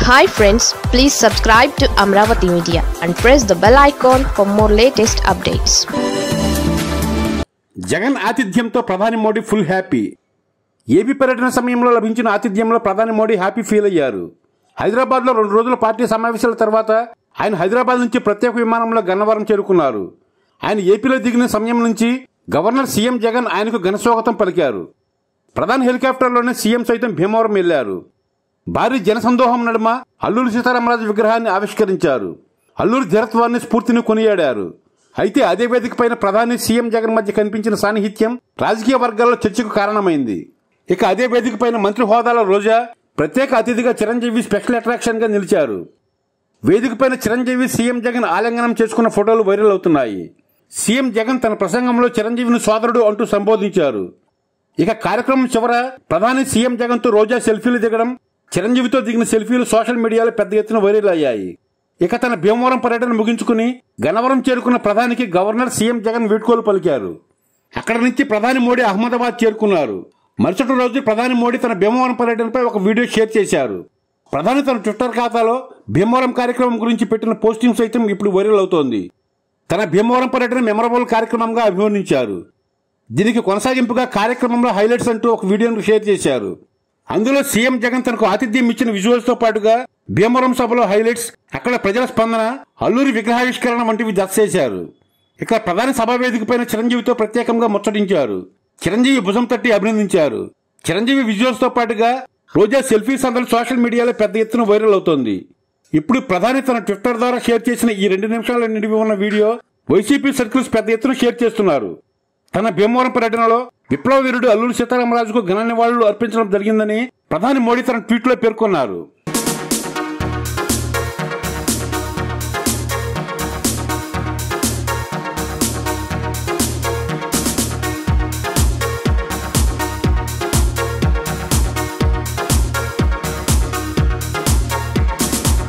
hi friends please subscribe to Amaravati media and press the bell icon for more latest updates Jagan ఆతిథ్యంతో ప్రధాని Modi full happy AP పర్యటన సమయంలో లభించిన ఆతిథ్యంలో ప్రధాని మోడీ హ్యాపీ ఫీల్ అయ్యారు హైదరాబాద్లో రెండు రోజుల పార్టీ సమావేశాల తర్వాత ఆయన హైదరాబాద్ నుంచి ప్రత్యేక విమానంలో గన్నవరం చేరుకున్నారు ఆయన ఏపీలో దిగిన సమయం నుంచి గవర్నర్ సీఎం జగన్ ఆయనకు ఘనస్వాగతం పలికారు ప్రధాని హెలికాప్టర్లోనే సీఎం సైతం భీమవరం వెళ్లారు భారీ జనసందోహం నడుమ అల్లూరి సీతారామరాజు విగ్రహాన్ని ఆవిష్కరించారు అల్లూరి ధీరత్వాన్ని స్ఫూర్తిని కొనియాడారు అయితే అదే వేదిక పైన ప్రధాని సీఎం జగన్ మధ్య కనిపించిన సాన్నిహిత్యం రాజకీయ వర్గాల్లో చర్చకు కారణమైంది ఇక అదే వేదిక పైన మంత్రి హోదాలో రోజా ప్రత్యేక అతిథిగా చిరంజీవి స్పెషల్ అట్రాక్షన్ గా నిలిచారు వేదిక పైన చిరంజీవి సీఎం జగన్ ఆలింగనం చేసుకున్న ఫోటోలు వైరల్ అవుతున్నాయి సీఎం జగన్ తన ప్రసంగంలో చిరంజీవిని సోదరుడు అంటూ సంబోధించారు ఇక కార్యక్రమం చివర ప్రధాని సీఎం జగన్ తో రోజా సెల్ఫీలు దిగడం చిరంజీవితో దిగిన సెల్ఫీలు సోషల్ మీడియాలో పెద్ద ఎత్తున వైరల్ అయ్యాయి ఇక తన భీమవరం పర్యటన ముగించుకుని గన్నవరం చేరుకున్న ప్రధానికి గవర్నర్ సీఎం జగన్ వీడ్కోలు పలికారు అక్కడి నుంచి ప్రధాని మోడీ అహ్మదాబాద్ చేరుకున్నారు మరుసటి రోజు ప్రధాని మోడీ తన భీమవరం పర్యటనపై ఒక వీడియో షేర్ చేశారు ప్రధాని తన ట్విట్టర్ ఖాతాలో భీమవరం కార్యక్రమం గురించి పెట్టిన పోస్టింగ్ సైతం ఇప్పుడు వైరల్ అవుతోంది తన భీమవరం పర్యటన మెమరబుల్ కార్యక్రమంగా అభివర్ణించారు దీనికి కొనసాగింపుగా కార్యక్రమంలో హైలైట్స్ అంటూ ఒక వీడియోను షేర్ చేశారు అందులో సీఎం జగన్ తనకు ఆతిథ్యం ఇచ్చిన విజువల్స్ తో పాటుగా భీమవరం సభలో హైలైట్స్ అక్కడ ప్రజల స్పందన అల్లూరి విగ్రహావిష్కరణ వంటివి జత చేశారు ఇక ప్రధాని సభా వేదికపైన చిరంజీవితో ప్రత్యేకంగా ముచ్చటించారు చిరంజీవి భుజం తట్టి అభినందించారు చిరంజీవి విజువల్స్ తో పాటుగా రోజా సెల్ఫీస్ అందరూ సోషల్ మీడియాలో పెద్ద ఎత్తున వైరల్ అవుతోంది ఇప్పుడు ప్రధాని తన ట్విట్టర్ ద్వారా షేర్ చేసిన ఈ రెండు నిమిషాల నిడివి ఉన్న వీడియో వైసీపీ సర్కిల్స్ పెద్ద ఎత్తున షేర్ చేస్తున్నారు తన భీమవరం పర్యటనలో విప్లవ వీరుడు అల్లూరి సీతారామరాజుకు ఘన నివాళులు అర్పించడం జరిగిందని ప్రధాని మోడీ తన ట్వీట్లో పేర్కొన్నారు